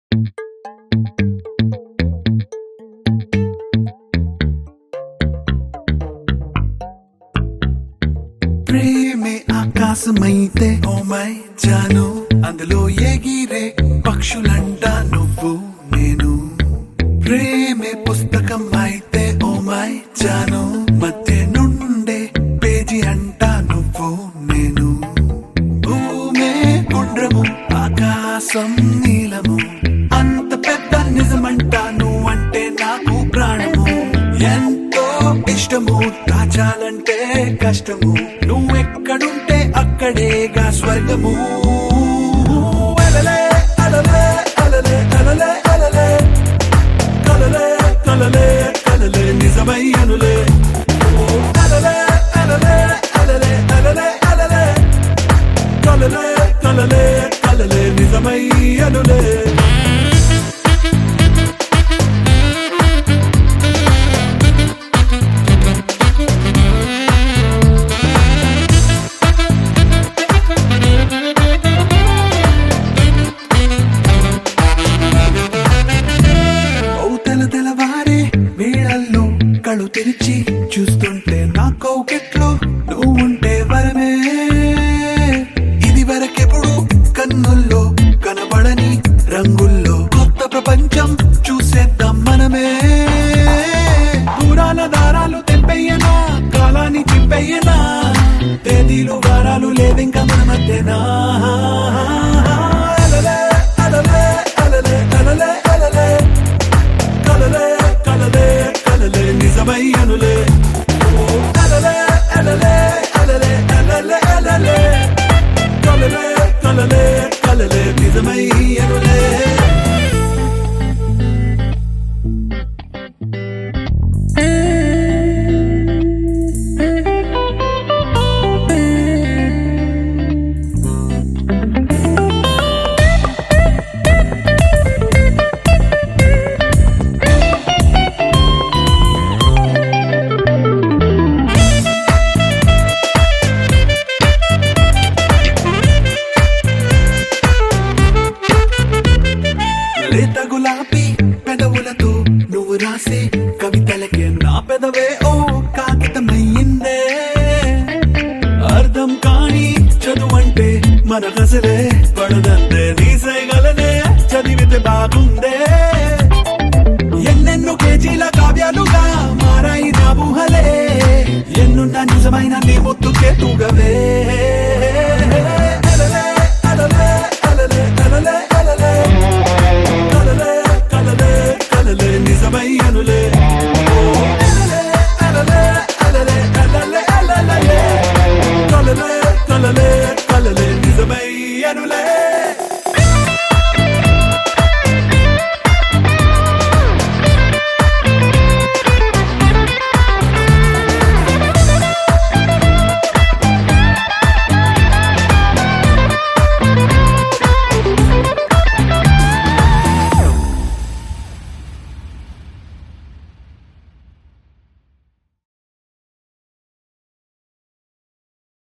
ప్రేమే ఆకాశమైతే oh my Janu అందులో ఎగిరే పక్షులంట నువ్వు నేను ప్రేమే పుస్తకం అయితే ఓ మై జాను మధ్య నుండే పేజీ అంట నువ్వు నేను భూమే గుండ్రము ఆకాశం నీలము అంత పెద్ద నిజమంట నువ్వంటే నాకు ప్రాణము ఎంతో ఇష్టము దాచాలంటే కష్టము నువ్వెక్కడుంటే అక్కడేగా స్వర్గము అలలే అలలే అలలే అలలే అలలే కలలే కలలే కలలే నిజమై అనులే అలలే అలలే అలలే అలలే అలలే కలలే కలలే కలలే నిజమై అనులే అవుతల తెలవారే వేళల్లో కళ్ళు తెరిచి చూస్తుంటే నా కౌకెట్లో నువ్వు ఉంటే వరమే ఇది వరకెప్పుడు కన్నుల్లో కనబడని రంగుల్లో కొత్త ప్రపంచం చూసేద్దాం మనమే దూరాల దారాలు తెంపెయ్యనా కాలాన్ని చింపెయ్యనా తేదీలు వారాలు లేవింక మన మధ్యనా అలలే అలలే అలలే అలలే అలలే కలలే కలలే కలలే నిజమై అనులే అలలే అలలే అలలే అలలే అలలే కలలే కలలే కలలే నిజమై అనులే లేత గులాబీ పెదవులతో నువ్వు రాసే కవితలకే నా పెదవే ఓ కాగితమయ్యిందే అర్థం కాని చదువంటే మన కసలే పడదంతే తీసేయగలనే చదివితే బాగుందే ఎన్నెన్నో కేజీల కావ్యాలుగా మారాయి నా ఊహలే ఎన్నున్న నిజమైన నీ ముద్దుకే తూగవే